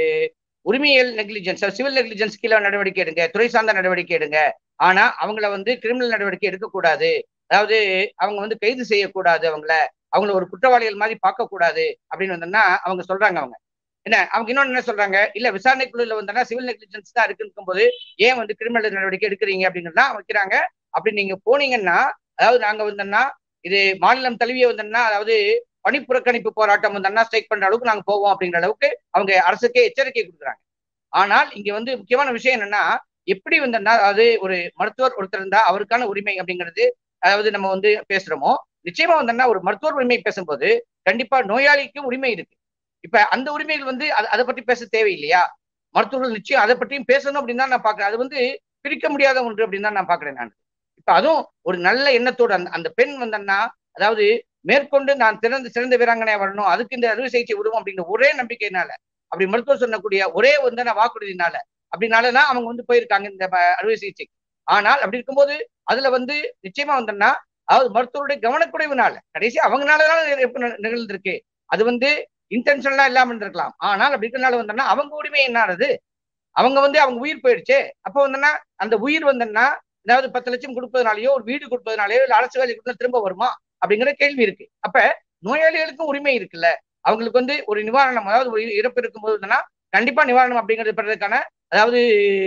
Speaker 2: உரிமையல் நெக்லிஜென்ஸ் சிவில் நெக்லிஜென்ஸ் கீழே நடவடிக்கை எடுங்க துறை சார்ந்த நடவடிக்கை எடுங்க ஆனா அவங்கள வந்து கிரிமினல் நடவடிக்கை எடுக்கக்கூடாது அதாவது அவங்க வந்து கைது செய்யக்கூடாது அவங்கள அவங்கள ஒரு குற்றவாளிகள் மாதிரி பார்க்க கூடாது அப்படின்னு வந்தோம்னா அவங்க சொல்றாங்க அவங்க என்ன அவங்க இன்னொன்னு என்ன சொல்றாங்க இல்ல விசாரணை குழுல வந்தோம்னா சிவில் நெக்லிஜென்ஸ் தான் இருக்குன்னு போது ஏன் வந்து கிரிமினல் நடவடிக்கை எடுக்கிறீங்க அப்படிங்கிறதா வைக்கிறாங்க அப்படி நீங்க போனீங்கன்னா அதாவது நாங்க வந்தோம்னா இது மாநிலம் தழுவிய வந்தோம்னா அதாவது பணிப்புறக்கணிப்பு போராட்டம் வந்தோம்னா ஸ்ட்ரைக் பண்ற அளவுக்கு நாங்க போவோம் அப்படிங்கிற அளவுக்கு அவங்க அரசுக்கே எச்சரிக்கை கொடுக்குறாங்க ஆனால் இங்க வந்து முக்கியமான விஷயம் என்னன்னா எப்படி வந்தோம்னா அதாவது ஒரு மருத்துவர் ஒருத்தர் இருந்தா அவருக்கான உரிமை அப்படிங்கிறது அதாவது நம்ம வந்து பேசுறோமோ நிச்சயமா வந்தோம்னா ஒரு மருத்துவர் உரிமை பேசும்போது கண்டிப்பா நோயாளிக்கு உரிமை இருக்கு இப்ப அந்த உரிமைகள் வந்து அதை பற்றி பேச தேவையில்லையா மருத்துவர்கள் நிச்சயம் அதை பற்றியும் பேசணும் அப்படின்னு தான் நான் பாக்குறேன் அது வந்து பிரிக்க முடியாத ஒன்று அப்படின்னு தான் நான் பாக்குறேன் நான் இப்ப அதுவும் ஒரு நல்ல எண்ணத்தோடு அந்த அந்த பெண் வந்தன்னா அதாவது மேற்கொண்டு நான் சிறந்த சிறந்த வீராங்கனையா வரணும் அதுக்கு இந்த அறுவை சிகிச்சை விடுவோம் அப்படிங்கிற ஒரே நம்பிக்கையினால அப்படி மருத்துவர் சொன்னக்கூடிய ஒரே வந்து நான் வாக்குறுதினால அப்படினாலதான் அவங்க வந்து போயிருக்காங்க இந்த ப- அறுவை சிகிச்சைக்கு ஆனால் அப்படி இருக்கும்போது அதுல வந்து நிச்சயமா வந்தோம்னா அதாவது மருத்துவருடைய கவனக்குறைவுனால கடைசி அவங்கனாலதான் இறப்பு நி- நிகழ்ந்திருக்கு அது வந்து இன்டென்ஷனலா இல்லாம இருந்திருக்கலாம் ஆனால் அப்படி இருக்கிறனால வந்தோம்னா அவங்க உரிமை என்ன ஆனது அவங்க வந்து அவங்க உயிர் போயிடுச்சே அப்போ வந்தோம்னா அந்த உயிர் வந்தோம்னா அதாவது பத்து லட்சம் கொடுப்பதனாலயோ ஒரு வீடு கொடுப்பதனாலயோ இல்ல அரசு வேலை கொடுத்தா திரும்ப வருமா அப்படிங்கிற கேள்வி இருக்கு அப்ப நோயாளிகளுக்கும் உரிமை இருக்குல்ல அவங்களுக்கு வந்து ஒரு நிவாரணம் அதாவது ஒரு இறப்பு இருக்கும்போது வந்தோம்னா கண்டிப்பா நிவாரணம் அப்படிங்கிறது பெறதுக்கான அதாவது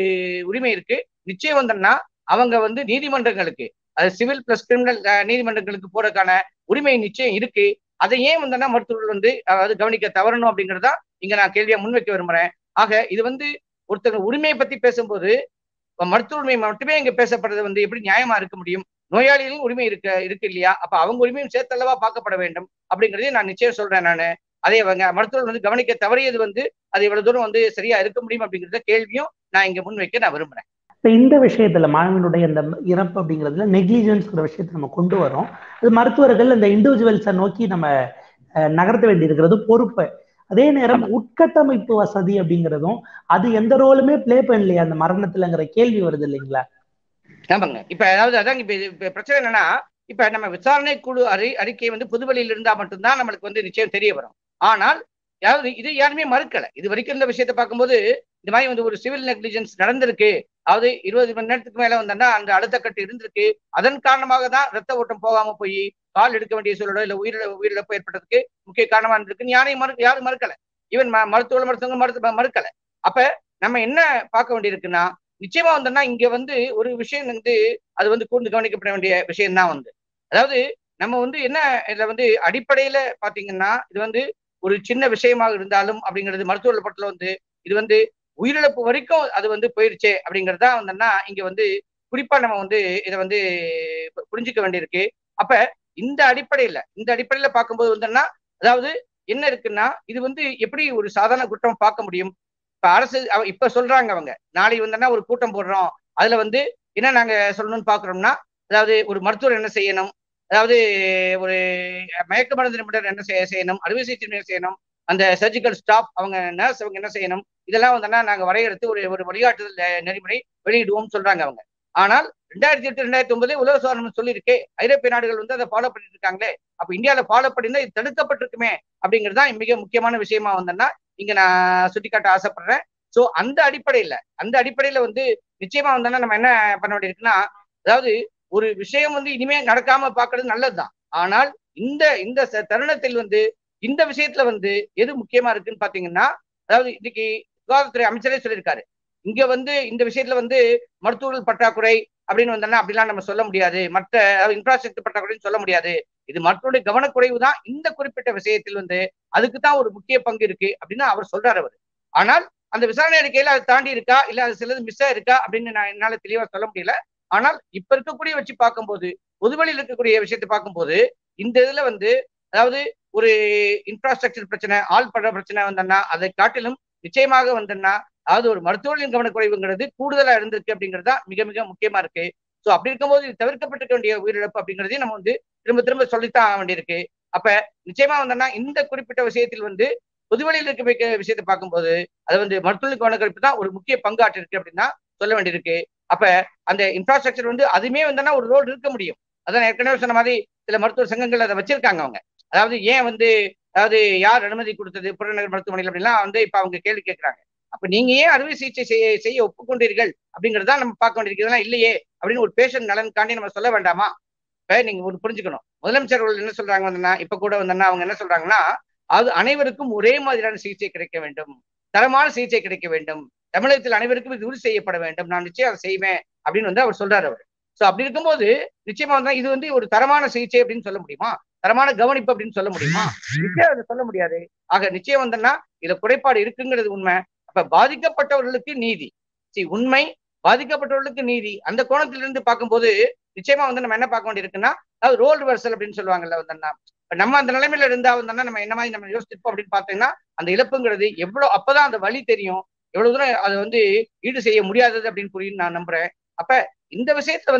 Speaker 2: உரிமை இருக்கு நிச்சயம் வந்தோம்னா அவங்க வந்து நீதிமன்றங்களுக்கு அது சிவில் பிளஸ் கிரிமினல் நீதிமன்றங்களுக்கு போறதுக்கான உரிமை நிச்சயம் இருக்கு அதை ஏன் வந்தோம்னா மருத்துவர்கள் வந்து அதாவது கவனிக்க தவறணும் அப்படிங்கறதா இங்க நான் கேள்வியா முன்வைக்க விரும்புறேன் ஆக இது வந்து ஒருத்தர் உரிமையை பத்தி பேசும்போது இப்ப மருத்துவ உரிமை மட்டுமே இங்க பேசப்படுறது வந்து எப்படி நியாயமா இருக்க முடியும் நோயாளிகளும் உரிமை இருக்க இருக்கு இல்லையா அப்ப அவங்க உரிமையும் சேர்த்தல்லவா பார்க்கப்பட வேண்டும் அப்படிங்கறதையும் நான் நிச்சயம் சொல்றேன் நானு அதே அவங்க மருத்துவர் வந்து கவனிக்க தவறியது வந்து அது இவ்வளவு தூரம் வந்து சரியா இருக்க முடியும் அப்படிங்கிறத கேள்வியும் நான் இங்க முன்வைக்க நான் விரும்புறேன்
Speaker 1: இப்ப இந்த விஷயத்துல மாணவனுடைய இந்த இறப்பு அப்படிங்கிறதுல நெக்லிஜென்ஸ்ங்கிற விஷயத்தை நம்ம கொண்டு வரோம் அது மருத்துவர்கள் இந்த இண்டிவிஜுவல்ஸை நோக்கி நம்ம அஹ், நகர்த்த வேண்டியிருக்கிறது பொறுப்பு அதே நேரம் உட்கட்டமைப்பு வசதி அப்படிங்கிறதும் அது எந்த ரோலுமே ப்ளே பண்ணலையா அந்த மரணத்துலங்கிற கேள்வி வருது இல்லைங்களா
Speaker 2: ஆமாங்க இப்ப அதாவது அதான் இப்ப இது- இப்ப பிரச்சனை என்னன்னா இப்ப நம்ம விசாரணை குழு அறி அறிக்கை வந்து புதுவெளியில் இருந்தா மட்டும்தான் நம்மளுக்கு வந்து நிச்சயம் தெரிய வரும் ஆனால் அதாவது இது யாருமே மறுக்கல இது வரைக்கும் இந்த விஷயத்தை பார்க்கும்போது இந்த மாதிரி வந்து ஒரு சிவில் நெக்லிஜென்ஸ் நடந்திருக்கு அதாவது இருபது மணி நேரத்துக்கு மேல வந்தா அந்த அடுத்த கட்டு இருந்திருக்கு அதன் காரணமாக தான் ரத்த ஓட்டம் போகாம போய் கால் எடுக்க வேண்டிய சூழலோ இல்ல உயிரிழ உயிரிழப்பு ஏற்பட்டதுக்கு முக்கிய காரணமா இருந்திருக்குன்னு யாரையும் மறு யாரும் மறுக்கல ஈவன் மருத்துவ மருத்துவங்க மருத்துவ மறுக்கல அப்ப நம்ம என்ன பார்க்க வேண்டியிருக்குன்னா நிச்சயமா வந்தோம்னா இங்க வந்து ஒரு விஷயம் வந்து அது வந்து கூர்ந்து கவனிக்கப்பட வேண்டிய விஷயம் தான் வந்து அதாவது நம்ம வந்து என்ன இதுல வந்து அடிப்படையில பாத்தீங்கன்னா இது வந்து ஒரு சின்ன விஷயமாக இருந்தாலும் அப்படிங்கிறது மருத்துவ படத்துல வந்து இது வந்து உயிரிழப்பு வரைக்கும் அது வந்து போயிருச்சே அப்படிங்கிறது தான் வந்தோம்னா இங்க வந்து குறிப்பா நம்ம வந்து இதை வந்து பு- புரிஞ்சுக்க வேண்டியிருக்கு அப்ப இந்த அடிப்படையில இந்த அடிப்படையில பார்க்கும்போது வந்தோம்னா அதாவது என்ன இருக்குன்னா இது வந்து எப்படி ஒரு சாதாரண குற்றம் பார்க்க முடியும் இப்ப அரசு அவ- இப்ப சொல்றாங்க அவங்க நாளை வந்தோம்னா ஒரு கூட்டம் போடுறோம் அதுல வந்து என்ன நாங்க சொல்லணும்னு பாக்குறோம்னா அதாவது ஒரு மருத்துவர் என்ன செய்யணும் அதாவது ஒரு மயக்க மருந்து நிபுணர் என்ன செய்ய செய்யணும் அறுவை சிகிச்சை நிபுணர் செய்யணும் அந்த சர்ஜிக்கல் ஸ்டாப் அவங்க நர்ஸ் அவங்க என்ன செய்யணும் இதெல்லாம் வந்தோம்னா நாங்க வரையறுத்து ஒரு ஒரு வழிகாட்டுதல் நெ- நெறிமுறை வெளியிடுவோம்னு சொல்றாங்க அவங்க ஆனால் ரெண்டாயிரத்தி எட்டு ரெண்டாயிரத்தி ஒன்பது உலக சுகாதாரம் சொல்லியிருக்கே ஐரோப்பிய நாடுகள் வந்து அதை ஃபாலோ பண்ணிட்டு இருக்காங்களே அப்ப இந்தியாவில ஃபாலோ பண்ணியிருந்தா இது தடுக்கப்பட்டிருக்குமே அப்படிங்கிறது தான் மிக முக்கியமான விஷயமா வந்தோம்னா இங்க நான் சுட்டிக்காட்ட ஆசைப்படுறேன் சோ அந்த அடிப்படையில அந்த அடிப்படையில வந்து நிச்சயமா வந்தோம்னா நம்ம என்ன பண்ண வேண்டியிருக்குன்னா அதாவது ஒரு விஷயம் வந்து இனிமே நடக்காம பாக்குறது நல்லதுதான் ஆனால் இந்த இந்த ச- தருணத்தில் வந்து இந்த விஷயத்துல வந்து எது முக்கியமா இருக்குன்னு பாத்தீங்கன்னா அதாவது இன்னைக்கு சுகாதாரத்துறை அமைச்சரே சொல்லியிருக்காரு இங்க வந்து இந்த விஷயத்துல வந்து மருத்துவர்கள் பற்றாக்குறை அப்படின்னு வந்தோம்னா அப்படிலாம் நம்ம சொல்ல முடியாது மற்ற இன்ஃப்ராஸ்ட்ரக்சர் பற்றாக்குறைன்னு சொல்ல முடியாது இது மருத்துவருடைய கவனக்குறைவு தான் இந்த குறிப்பிட்ட விஷயத்தில் வந்து அதுக்கு தான் ஒரு முக்கிய பங்கு இருக்கு அப்படின்னு அவர் சொல்றாரு அவர் ஆனால் அந்த விசாரணை அறிக்கையில அது தாண்டி இருக்கா இல்ல அது சிலது மிஸ் இருக்கா அப்படின்னு நான் என்னால தெளிவா சொல்ல முடியல ஆனால் இப்ப இருக்கக்கூடிய வச்சு பார்க்கும்போது பொதுவெளியில் இருக்கக்கூடிய விஷயத்தை பார்க்கும்போது இந்த இதுல வந்து அதாவது ஒரு இன்ஃப்ராஸ்ட்ரக்சர் பிரச்சனை ஆள் பட பிரச்சனை வந்தோம்னா அதை காட்டிலும் நிச்சயமாக வந்தோம்னா அதாவது ஒரு மருத்துவர்களின் கவனக்குறைவுங்கிறது கூடுதலா இருந்திருக்கு அப்படிங்கிறது தான் மிக மிக முக்கியமா இருக்கு சோ அப்படி இருக்கும்போது இது தவிர்க்கப்பட்டிருக்க வேண்டிய உயிரிழப்பு அப்படிங்கிறதையும் நம்ம வந்து திரும்ப திரும்ப சொல்லித்தான் ஆக வேண்டியிருக்கு அப்ப நிச்சயமா வந்தோம்னா இந்த குறிப்பிட்ட விஷயத்தில் வந்து பொதுவெளியில் இருக்க வைக்க விஷயத்தை பார்க்கும்போது அது வந்து மருத்துவ கவனக்குறைப்பு தான் ஒரு முக்கிய பங்காற்று இருக்கு அப்படின்னு தான் சொல்ல வேண்டியிருக்கு அப்ப அந்த இன்ஃப்ராஸ்ட்ரக்சர் வந்து அதுமே வந்தோம்னா ஒரு ரோல் இருக்க முடியும் அதான் ஏற்கனவே சொன்ன மாதிரி சில மருத்துவ சங்கங்கள் அதை வச்சிருக்காங்க அவங்க அதாவது ஏன் வந்து அதாவது யார் அனுமதி கொடுத்தது புறநகர் மருத்துவமனையில் அப்படிலாம் வந்து இப்ப அவங்க கேள்வி கேட்கறாங்க அப்ப நீங்க ஏன் அறுவை சிகிச்சை செய்ய செய்ய ஒப்புக்கொண்டீர்கள் அப்படிங்கறதா நம்ம பார்க்க வேண்டியிருக்கிறதுலாம் இல்லையே அப்படின்னு ஒரு பேஷண்ட் நலனுக்காண்டி நம்ம சொல்ல வேண்டாமா இப்ப நீங்க ஒரு புரிஞ்சுக்கணும் முதலமைச்சர் அவர்கள் என்ன சொல்றாங்க வந்தனா இப்ப கூட வந்தனா அவங்க என்ன சொல்றாங்கன்னா அது அனைவருக்கும் ஒரே மாதிரியான சிகிச்சை கிடைக்க வேண்டும் தரமான சிகிச்சை கிடைக்க வேண்டும் தமிழகத்தில் அனைவருக்கும் இது உறுதி செய்யப்பட வேண்டும் நான் நிச்சயம் அதை செய்வேன் அப்படின்னு வந்து அவர் சொல்றாரு அவர் சோ அப்படி இருக்கும்போது நிச்சயமா வந்து இது வந்து ஒரு தரமான சிகிச்சை அப்படின்னு சொல்ல முடியுமா தரமான கவனிப்பு அப்படின்னு சொல்ல முடியுமா நிச்சயம் அதை சொல்ல முடியாது ஆக நிச்சயம் வந்தோம்னா இதுல குறைபாடு இருக்குங்கிறது உண்மை அப்ப பாதிக்கப்பட்டவர்களுக்கு நீதி சி உண்மை பாதிக்கப்பட்டவர்களுக்கு நீதி அந்த கோணத்திலிருந்து பார்க்கும்போது நிச்சயமா வந்து நம்ம என்ன பார்க்க வேண்டியிருக்குன்னா அதாவது ரோல் ரிவர்சல் அப்படின்னு சொல்லுவாங்கல்ல வந்தோம்னா இப்ப நம்ம அந்த நிலைமையில இருந்தா வந்தோம்னா நம்ம என்ன மாதிரி நம்ம யோசிச்சிருப்போம் அப்படின்னு பார்த்தீங்கன்னா அந்த இழப்புங்கிறது எவ்வளவு அப்பதான் அந்த வழி தெரியும் எவ்வளவு தூரம் அதை வந்து ஈடு செய்ய முடியாதது அப்படின்னு புரியும் நான் நம்புறேன் அப்ப இந்த விஷயத்துல வந்து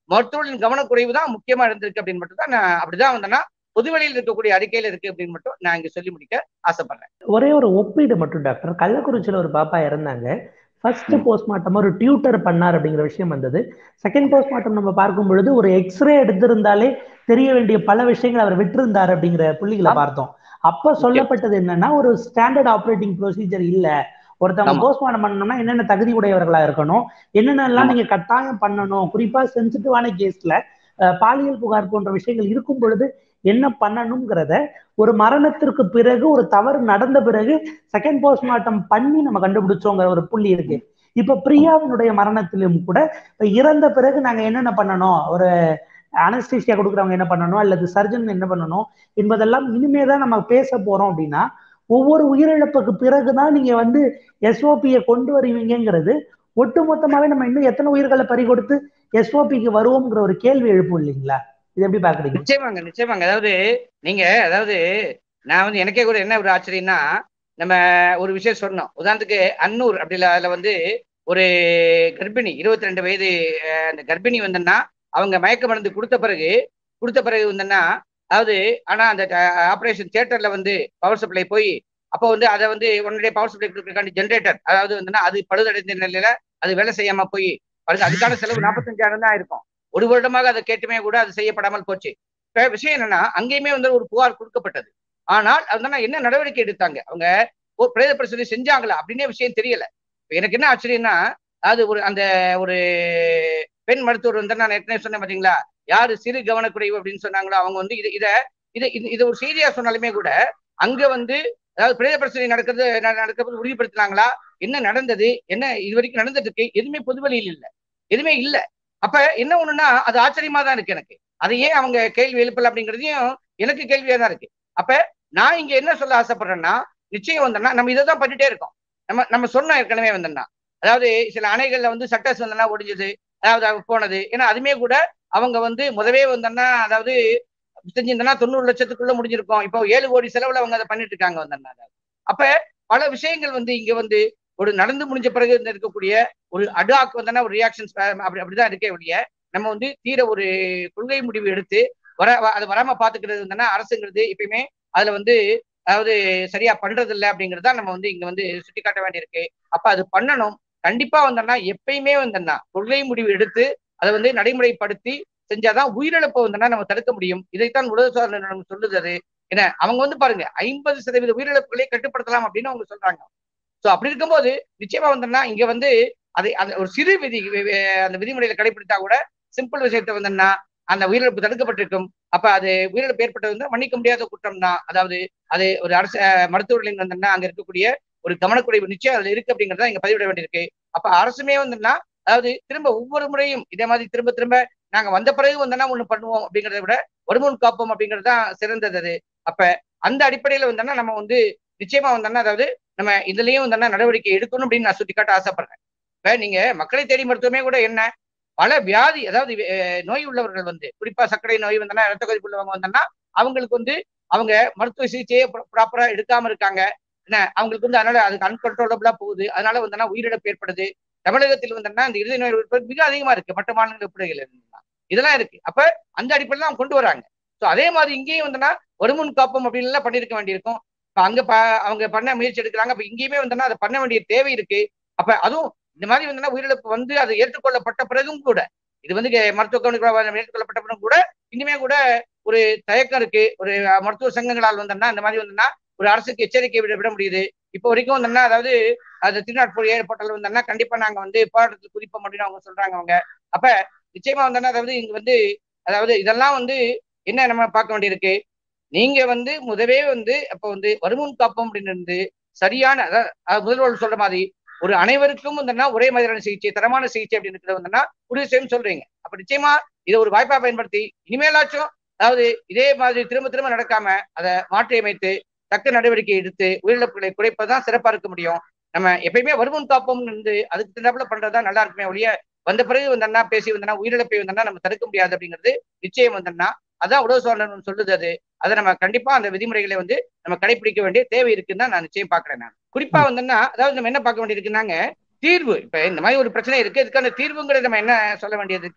Speaker 2: மருத்துவர்களின் கவனக்குறைவு தான் முக்கியமா இருந்திருக்கு அப்படின்னு மட்டும் தான் நான் அப்படிதான் வந்தேன்னா பொதுவெளியில் இருக்கக்கூடிய அறிக்கையில இருக்கு அப்படின்னு மட்டும் நான் இங்க சொல்லி முடிக்க ஆசைப்படுறேன்
Speaker 1: ஒரே ஒரு ஒப்பீடு மட்டும் டாக்டர் கள்ளக்குறிச்சியில ஒரு பாப்பா இறந்தாங்க ஃபர்ஸ்ட் போஸ்ட்மார்ட்டம் ஒரு டியூட்டர் பண்ணார் அப்படிங்கிற விஷயம் வந்தது செகண்ட் போஸ்ட்மார்ட்டம் நம்ம பார்க்கும் பொழுது ஒரு எக்ஸ்ரே எடுத்திருந்தாலே தெரிய வேண்டிய பல விஷயங்கள் அவர் விட்டிருந்தார் அப்படிங்கிற புள்ளிகளை பார்த்தோம் அப்ப சொல்லப்பட்டது என்னன்னா ஒரு ஸ்டாண்டர்ட் ஆப்ரேட்டிங் ப்ரொசீஜர் இல்ல ஒருத்தவங்க போஸ்ட்மார்ட்டம் பண்ணணும்னா என்னென்ன தகுதி உடையவர்களா இருக்கணும் என்னென்னலாம் நீங்க கட்டாயம் பண்ணணும் குறிப்பா சென்சிட்டிவான கேஸ்ல பாலியல் புகார் போன்ற விஷயங்கள் இருக்கும் பொழுது என்ன பண்ணணுங்கிறத ஒரு மரணத்திற்கு பிறகு ஒரு தவறு நடந்த பிறகு செகண்ட் போஸ்ட்மார்ட்டம் பண்ணி நம்ம கண்டுபிடிச்சோங்கிற ஒரு புள்ளி இருக்கு இப்ப பிரியாவினுடைய மரணத்திலும் கூட இப்ப இறந்த பிறகு நாங்க என்னென்ன பண்ணணும் ஒரு அனஸ்டீசியா கொடுக்குறவங்க என்ன பண்ணணும் அல்லது சர்ஜன் என்ன பண்ணணும் என்பதெல்லாம் இனிமே தான் நம்ம பேச போறோம் அப்படின்னா ஒவ்வொரு உயிரிழப்புக்கு பிறகுதான் நீங்க வந்து எஸ்ஓபியை கொண்டு வருவீங்கிறது ஒட்டுமொத்தமாவே நம்ம இன்னும் எத்தனை உயிர்களை பறி கொடுத்து எஸ்ஓபிக்கு வருவோம்ங்கிற ஒரு கேள்வி எழுப்பும் இல்லைங்களா இது எப்படி பாக்குறீங்க
Speaker 2: நிச்சயமாங்க நிச்சயமாங்க அதாவது நீங்க அதாவது நான் வந்து எனக்கே கூட என்ன ஒரு ஆச்சரியம்னா நம்ம ஒரு விஷயம் சொன்னோம் உதாரணத்துக்கு அன்னூர் அப்படி அதுல வந்து ஒரு கர்ப்பிணி இருபத்தி ரெண்டு வயது அந்த கர்ப்பிணி வந்தன்னா அவங்க மயக்க மருந்து கொடுத்த பிறகு கொடுத்த பிறகு வந்தன்னா அதாவது ஆனா அந்த ஆபரேஷன் தியேட்டர்ல வந்து பவர் சப்ளை போய் அப்போ வந்து அதை வந்து உடனடியே பவர் சப்ளை கொடுக்கறதுக்காண்டி ஜென்ரேட்டர் அதாவது வந்துன்னா அது பழுதடைந்த நிலையில அது வேலை செய்யாம போய் அதுக்கான செலவு நாற்பத்தஞ்சாயிரம் தான் இருக்கும் ஒரு வருடமாக அதை கேட்டுமே கூட அது செய்யப்படாமல் போச்சு இப்ப விஷயம் என்னன்னா அங்கேயுமே வந்து ஒரு புகார் கொடுக்கப்பட்டது ஆனால் அதனால என்ன நடவடிக்கை எடுத்தாங்க அவங்க பிரேத பரிசோதனை செஞ்சாங்களா அப்படின்னே விஷயம் தெரியல எனக்கு என்ன ஆச்சரியம்னா அது ஒரு அந்த ஒரு பெண் மருத்துவர் வந்து நான் ஏற்கனவே சொன்னேன் பாத்தீங்களா யாரு சிறு கவனக்குறைவு அப்படின்னு சொன்னாங்களோ அவங்க வந்து இது இதை இதை இது ஒரு செய்தியா சொன்னாலுமே கூட அங்க வந்து அதாவது பிரேத பரிசோதனை நடக்கிறது நடக்கிறது உறுதிப்படுத்தினாங்களா என்ன நடந்தது என்ன இது வரைக்கும் நடந்துட்டு எதுவுமே பொதுவெளியில் இல்லை எதுவுமே இல்லை அப்ப என்ன ஒண்ணுன்னா அது ஆச்சரியமா தான் இருக்கு எனக்கு அதை ஏன் அவங்க கேள்வி எழுப்பல அப்படிங்கிறதையும் எனக்கு கேள்வியா தான் இருக்கு அப்ப நான் இங்க என்ன சொல்ல ஆசைப்படுறேன்னா நிச்சயம் வந்தோம்னா நம்ம இதை தான் பண்ணிட்டே இருக்கோம் நம்ம நம்ம சொன்னோம் ஏற்கனவே வந்தோம்னா அதாவது சில அணைகள்ல வந்து சட்டஸ் வந்தோம்னா ஒடிஞ்சது அதாவது போனது ஏன்னா அதுமே கூட அவங்க வந்து முதவே வந்தோம்னா அதாவது செஞ்சிருந்தனா தொண்ணூறு லட்சத்துக்குள்ள முடிஞ்சிருக்கும் இப்போ ஏழு கோடி செலவுல அவங்க அதை பண்ணிட்டு இருக்காங்க வந்தோம்னா அப்ப பல விஷயங்கள் வந்து இங்க வந்து ஒரு நடந்து முடிஞ்ச பிறகு இருக்கக்கூடிய ஒரு அடாக் வந்தனா ஒரு ரியாக்ஷன்ஸ் அப்படி அப்படிதான் இருக்கே ஒழிய நம்ம வந்து தீர ஒரு கொள்கை முடிவு எடுத்து வர அது வராம பாத்துக்கிறது வந்தனா அரசுங்கிறது எப்பயுமே அதுல வந்து அதாவது சரியா பண்றது இல்லை அப்படிங்கிறது தான் நம்ம வந்து இங்க வந்து சுட்டி காட்ட வேண்டியிருக்கு அப்ப அது பண்ணணும் கண்டிப்பா வந்தோம்னா எப்பயுமே வந்தோம்னா கொள்கை முடிவு எடுத்து அதை வந்து நடைமுறைப்படுத்தி செஞ்சாதான் உயிரிழப்பை வந்தோம்னா நம்ம தடுக்க முடியும் இதைத்தான் உலக சாதனை நம்ம சொல்லுது அது ஏன்னா அவங்க வந்து பாருங்க ஐம்பது சதவீத உயிரிழப்புகளை கட்டுப்படுத்தலாம் அப்படின்னு அவங்க சொல்றாங்க ஸோ அப்படி இருக்கும்போது நிச்சயமா வந்தோம்னா இங்க வந்து அதை அந்த ஒரு சிறு விதி அந்த விதிமுறையில கடைபிடித்தா கூட சிம்பிள் விஷயத்த வந்தோம்னா அந்த உயிரிழப்பு தடுக்கப்பட்டிருக்கும் அப்ப அது உயிரிழப்பு ஏற்பட்டது வந்து மன்னிக்க முடியாத குற்றம் தான் அதாவது அது ஒரு அரசு மருத்துவர்களின் வந்தோம்னா அங்க இருக்கக்கூடிய ஒரு கவனக்குறைவு நிச்சயம் அதுல இருக்கு அப்படிங்கறத இங்க பதிவிட வேண்டியிருக்கு அப்ப அரசுமே வந்தோம்னா அதாவது திரும்ப ஒவ்வொரு முறையும் இதே மாதிரி திரும்ப திரும்ப நாங்க வந்த பிறகு வந்தோம்னா ஒண்ணு பண்ணுவோம் அப்படிங்கறத விட வருமுன் காப்போம் அப்படிங்கிறது தான் சிறந்தது அது அப்ப அந்த அடிப்படையில வந்தோம்னா நம்ம வந்து நிச்சயமா வந்தோம்னா அதாவது நம்ம இதுலயும் வந்தோம்னா நடவடிக்கை எடுக்கணும் அப்படின்னு நான் சுட்டிக்காட்ட ஆசைப்படுறேன் இப்ப நீங்க மக்களை தேடி மருத்துவமே கூட என்ன பல வியாதி அதாவது நோய் உள்ளவர்கள் வந்து குறிப்பா சர்க்கரை நோய் வந்தனா ரத்த கொதிப்பு உள்ளவங்க வந்தோம்னா அவங்களுக்கு வந்து அவங்க மருத்துவ சிகிச்சையை ப்ராப்பரா எடுக்காம இருக்காங்க என்ன அவங்களுக்கு வந்து அதனால அதுக்கு அன்கன்ட்ரோலபிளா போகுது அதனால வந்தோம்னா உயிரிழப்பு ஏற்படுது தமிழகத்தில் வந்தோம்னா இந்த இருதய நோய் உற்பத்தி மிக அதிகமா இருக்கு மற்ற மாநில ஒப்பிடுகையில் இருந்தா இதெல்லாம் இருக்கு அப்ப அந்த அடிப்படையில் அவங்க கொண்டு வராங்க ஸோ அதே மாதிரி இங்கேயும் வந்தோம்னா வருமுன் காப்பம் அப்படின்னு எல்லாம் பண்ணிருக்க வேண்டியிருக்கும் இப்ப அங்க அவங்க பண்ண முயற்சி எடுக்கிறாங்க அப்ப இங்கேயுமே வந்தோம்னா அதை பண்ண வேண்டிய தேவை இருக்கு அப்ப அதுவும் இந்த மாதிரி வந்தோம்னா உயிரிழப்பு வந்து அது ஏற்றுக்கொள்ளப்பட்ட பிறகும் கூட இது வந்து மருத்துவ கவனிப்பு ஏற்றுக்கொள்ளப்பட்ட பிறகும் கூட இனிமே கூட ஒரு தயக்கம் இருக்கு ஒரு மருத்துவ சங்கங்களால் வந்தோம்னா இந்த மாதிரி வந்தோம்னா ஒரு அரசுக்கு எச்சரிக்கை விட விட முடியுது இப்போ வரைக்கும் வந்தோம்னா அதாவது அது திருநாட்பூர் ஏற்பட்டல் வந்தோம்னா கண்டிப்பா நாங்க வந்து போராட்டத்தில் குறிப்போம் அப்படின்னு அவங்க சொல்றாங்க அவங்க அப்ப நிச்சயமா வந்தோம்னா அதாவது இங்க வந்து அதாவது இதெல்லாம் வந்து என்ன நம்ம பார்க்க வேண்டியிருக்கு நீங்க வந்து முதவே வந்து அப்ப வந்து வருமுன் காப்போம் அப்படின்னு இருந்து சரியான அதாவது முதல்வர் சொல்ற மாதிரி ஒரு அனைவருக்கும் வந்தோம்னா ஒரே மாதிரியான சிகிச்சை தரமான சிகிச்சை அப்படின்னு இருக்கிறது வந்தோம்னா உறுதி செய்யும் சொல்றீங்க அப்ப நிச்சயமா இதை ஒரு வாய்ப்பா பயன்படுத்தி இனிமேலாச்சும் அதாவது இதே மாதிரி திரும்ப திரும்ப நடக்காம அதை மாற்றி அமைத்து தக்க நடவடிக்கை எடுத்து உயிரிழப்புகளை குறைப்பதுதான் சிறப்பா இருக்க முடியும் நம்ம எப்பயுமே வருமுன் காப்போம் இருந்து அதுக்கு தகுந்தாப்புல பண்றதுதான் நல்லா இருக்குமே ஒழிய வந்த பிறகு வந்தோம்னா பேசி வந்தோம்னா உயிரிழப்பை வந்தோம்னா நம்ம தடுக்க முடியாது அப்படிங்கிறது நிச்சயம் வந்தோம்னா அதான் உடல் சோழன் சொல்லுது அது அதை நம்ம கண்டிப்பா அந்த விதிமுறைகளை வந்து நம்ம கடைபிடிக்க வேண்டிய தேவை இருக்குன்னு தான் நான் நிச்சயம் பாக்குறேன் நான் குறிப்பா வந்தோம்னா அதாவது நம்ம என்ன பார்க்க வேண்டியிருக்குன்னாங்க தீர்வு இப்ப இந்த மாதிரி ஒரு பிரச்சனை இருக்கு இதுக்கான தீர்வுங்கிறது நம்ம என்ன சொல்ல வேண்டியது இருக்கு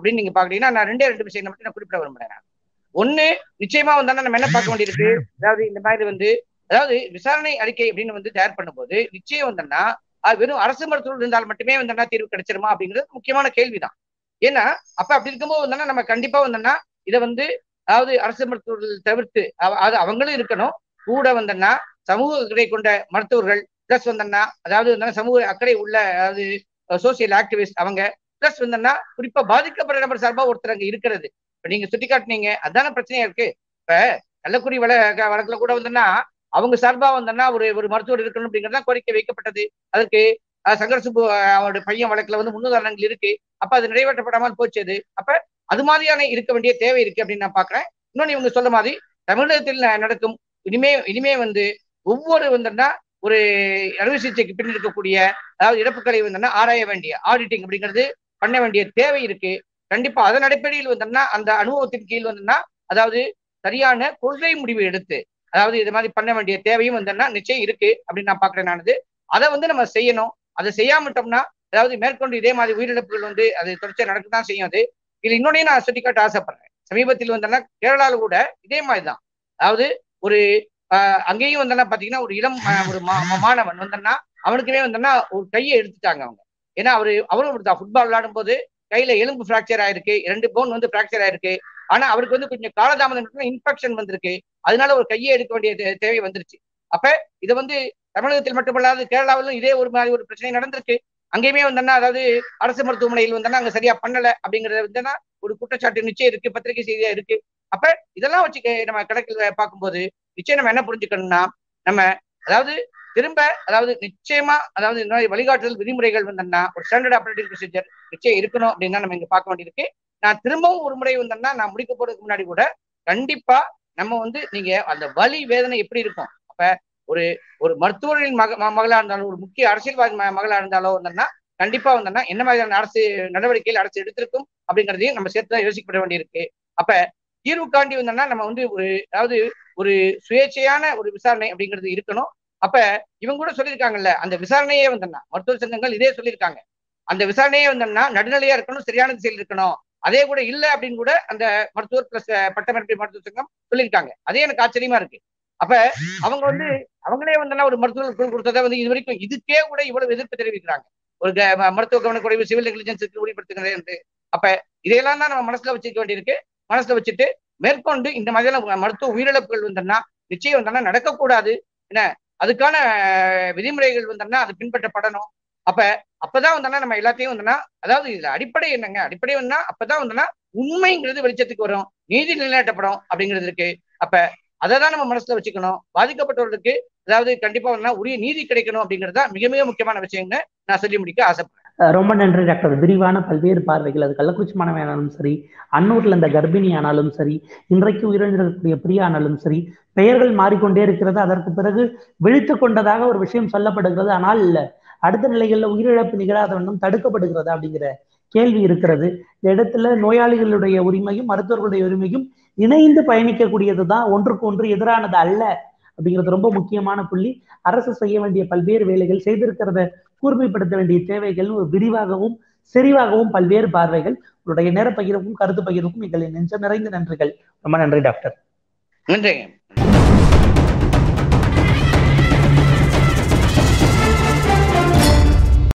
Speaker 2: அப்படின்னு நீங்க பாக்குறீங்கன்னா நான் ரெண்டே ரெண்டு விஷயம் மட்டும் நான் குறிப்பிட விரும்புறேன் ஒண்ணு நிச்சயமா வந்து நம்ம என்ன பார்க்க வேண்டியிருக்கு அதாவது இந்த மாதிரி வந்து அதாவது விசாரணை அறிக்கை அப்படின்னு வந்து தயார் பண்ணும்போது நிச்சயம் வந்தோம்னா அது வெறும் அரசு மருத்துவர்கள் இருந்தால் மட்டுமே வந்தோம்னா தீர்வு கிடைச்சிருமா அப்படிங்கிறது முக்கியமான கேள்விதான் ஏன்னா அப்ப அப்படி இருக்கும்போது வந்தோம்னா நம்ம கண்டிப்பா வந்தோம்னா இதை வந்து அதாவது அரசு மருத்துவர்கள் தவிர்த்து அது அவங்களும் இருக்கணும் கூட வந்தோம்னா சமூக அக்கறை கொண்ட மருத்துவர்கள் பிளஸ் வந்தோம்னா அதாவது சமூக அக்கறை உள்ள அதாவது சோசியல் ஆக்டிவிஸ்ட் அவங்க பிளஸ் வந்தோம்னா குறிப்பா பாதிக்கப்பட்ட நபர் சார்பா ஒருத்தர் அங்க இருக்கிறது இப்ப நீங்க சுட்டி காட்டினீங்க அதான பிரச்சனையா இருக்கு இப்ப கள்ளக்குறி வழ வழக்குல கூட வந்தோம்னா அவங்க சார்பா வந்தோம்னா ஒரு ஒரு மருத்துவர் இருக்கணும் அப்படிங்கிறதா கோரிக்கை வைக்கப்பட்டது அதற்கு சங்கர் சுப்பு அவருடைய பையன் வழக்குல வந்து முன்னுதாரணங்கள் இருக்கு அப்ப அது நிறைவேற்றப்படாமல் போச்சது அப்ப அது மாதிரியான இருக்க வேண்டிய தேவை இருக்கு அப்படின்னு நான் பாக்குறேன் இன்னொன்னு இவங்க சொல்ல மாதிரி தமிழகத்தில் நடக்கும் இனிமே இனிமே வந்து ஒவ்வொரு வந்தோம்னா ஒரு அறுவை சிகிச்சைக்கு பின் இருக்கக்கூடிய அதாவது இறப்புகளை வந்தோம்னா ஆராய வேண்டிய ஆடிட்டிங் அப்படிங்கிறது பண்ண வேண்டிய தேவை இருக்கு கண்டிப்பா அதன் அடிப்படையில் வந்தோம்னா அந்த அனுபவத்தின் கீழ் வந்தோம்னா அதாவது சரியான கொள்கை முடிவு எடுத்து அதாவது இது மாதிரி பண்ண வேண்டிய தேவையும் வந்தோம்னா நிச்சயம் இருக்கு அப்படின்னு நான் பாக்குறேன் நானது அதை வந்து நம்ம செய்யணும் அதை செய்யாமட்டோம்னா அதாவது மேற்கொண்டு இதே மாதிரி உயிரிழப்புகள் வந்து அது தொடர்ச்சியா நடக்கதான் செய்யும் அது இது இன்னொன்னே நான் சுட்டிக்காட்ட ஆசைப்படுறேன் சமீபத்தில் வந்தோம்னா கேரளால கூட இதே மாதிரிதான் அதாவது ஒரு அங்கேயும் வந்தோம்னா பாத்தீங்கன்னா ஒரு இளம் ஒரு மாணவன் வந்தோம்னா அவனுக்குமே வந்தோம்னா ஒரு கையை எடுத்துட்டாங்க அவங்க ஏன்னா அவரு அவரும் இப்படிதான் ஃபுட்பால் விளையாடும் போது கையில எலும்பு ஃபிராக்சர் ஆயிருக்கு ரெண்டு போன் வந்து ஃபிராக்சர் ஆயிருக்கு ஆனா அவருக்கு வந்து கொஞ்சம் காலதாமதம் இன்ஃபெக்ஷன் வந்திருக்கு அதனால ஒரு கையை எடுக்க வேண்டிய தேவை வந்துருச்சு அப்ப இதை வந்து தமிழகத்தில் மட்டுமல்லாது கேரளாவிலும் இதே ஒரு மாதிரி ஒரு பிரச்சனை நடந்திருக்கு அங்கேயுமே வந்தோம்னா அதாவது அரசு மருத்துவமனையில் வந்தோம்னா அங்க சரியா பண்ணல அப்படிங்கறது வந்துன்னா ஒரு குற்றச்சாட்டு நிச்சயம் இருக்கு பத்திரிகை செய்தியா இருக்கு அப்ப இதெல்லாம் வச்சு நம்ம கணக்கில் பார்க்கும்போது நிச்சயம் நம்ம என்ன புரிஞ்சுக்கணும்னா நம்ம அதாவது திரும்ப அதாவது நிச்சயமா அதாவது இந்த மாதிரி வழிகாட்டுதல் விதிமுறைகள் வந்தோம்னா ஒரு ஸ்டாண்டர்ட் ஆப்ரேட்டிங் ப்ரொசீஜர் நிச்சயம் இருக்கணும் அப்படின்னு நம்ம இங்க பார்க்க வேண்டியிருக்கு நான் திரும்பவும் ஒரு முறை வந்தோம்னா நான் முடிக்க போறதுக்கு முன்னாடி கூட கண்டிப்பா நம்ம வந்து நீங்க அந்த வலி வேதனை எப்படி இருக்கும் அப்ப ஒரு ஒரு மருத்துவரின் மக மகளா இருந்தாலும் ஒரு முக்கிய அரசியல்வாதி மகளா இருந்தாலும் வந்தோம்னா கண்டிப்பா வந்தோம்னா என்ன மாதிரியான அரசு நடவடிக்கைகள் அரசு எடுத்திருக்கும் அப்படிங்கிறதையும் நம்ம சேர்த்து தான் யோசிக்கப்பட வேண்டியிருக்கு அப்ப தீர்வு காண்டி வந்தோம்னா நம்ம வந்து ஒரு அதாவது ஒரு சுயேட்சையான ஒரு விசாரணை அப்படிங்கிறது இருக்கணும் அப்ப இவங்க கூட சொல்லியிருக்காங்கல்ல அந்த விசாரணையே வந்தோம்னா மருத்துவ சங்கங்கள் இதே சொல்லியிருக்காங்க அந்த விசாரணையே வந்தோம்னா நடுநிலையா இருக்கணும் சரியான திசையில் இருக்கணும் அதே கூட இல்ல அப்படின்னு கூட அந்த மருத்துவர் பிளஸ் பட்டமளிப்பு மருத்துவ சங்கம் சொல்லியிருக்காங்க அதே எனக்கு ஆச்சரியமா இருக்கு அப்ப அவங்க வந்து அவங்களே வந்தோம்னா ஒரு மருத்துவர் குழு கொடுத்ததை வந்து இது வரைக்கும் இதுக்கே கூட இவ்வளவு எதிர்ப்பு தெரிவிக்கிறாங்க ஒரு மருத்துவ கவனக்குறைவு சிவில் நெக்லிஜென்ஸுக்கு உறுதிப்படுத்துகிறது என்று அப்ப இதையெல்லாம் தான் நம்ம மனசுல வச்சுக்க வேண்டியிருக்கு மனசுல வச்சுட்டு மேற்கொண்டு இந்த மாதிரியான மருத்துவ உயிரிழப்புகள் வந்தோம்னா நிச்சயம் வந்தோம்னா நடக்கக்கூடாது என்ன அதுக்கான விதிமுறைகள் வந்தோம்னா அது பின்பற்றப்படணும் அப்ப அப்பதான் வந்தோம்னா நம்ம எல்லாத்தையும் வந்தோம்னா அதாவது இதுல அடிப்படை என்னங்க அடிப்படை வந்தா அப்பதான் வந்தோம்னா உண்மைங்கிறது வெளிச்சத்துக்கு வரும் நீதி நிலைநாட்டப்படும் அப்படிங்கிறது இருக்கு அப்ப அதை தான் நம்ம மனசுல வச்சுக்கணும் பாதிக்கப்பட்டவர்களுக்கு அதாவது கண்டிப்பா வந்தா உரிய நீதி கிடைக்கணும் அப்படிங்கிறது மிக மிக முக்கியமான விஷயம்னு நான் சொல்லி முடிக்க ஆசைப்படுறேன்
Speaker 1: ரொம்ப நன்றி டாக்டர் விரிவான பல்வேறு பார்வைகள் அது கள்ளக்குறிச்சி மாணவியானாலும் சரி அன்னூர்ல இந்த கர்ப்பிணி ஆனாலும் சரி இன்றைக்கு உயிரிழந்திருக்கக்கூடிய பிரியா ஆனாலும் சரி பெயர்கள் மாறிக்கொண்டே இருக்கிறது அதற்கு பிறகு விழித்து கொண்டதாக ஒரு விஷயம் சொல்லப்படுகிறது ஆனால் அடுத்த நிலைகளில் உயிரிழப்பு நிகழாத வண்ணம் தடுக்கப்படுகிறது அப்படிங்கிற கேள்வி இருக்கிறது இந்த இடத்துல நோயாளிகளுடைய உரிமையும் மருத்துவர்களுடைய உரிமையும் இணைந்து பயணிக்கக்கூடியது தான் ஒன்றுக்கு ஒன்று எதிரானது அல்ல அப்படிங்கிறது ரொம்ப முக்கியமான புள்ளி அரசு செய்ய வேண்டிய பல்வேறு வேலைகள் செய்திருக்கிறத கூர்மைப்படுத்த வேண்டிய தேவைகள் விரிவாகவும் செறிவாகவும் பல்வேறு பார்வைகள் உங்களுடைய நேர பகிர்வுக்கும் கருத்து பகிர்வுக்கும் எங்களின் நெஞ்சம் நிறைந்த நன்றிகள் ரொம்ப நன்றி டாக்டர்
Speaker 2: நன்றிங்க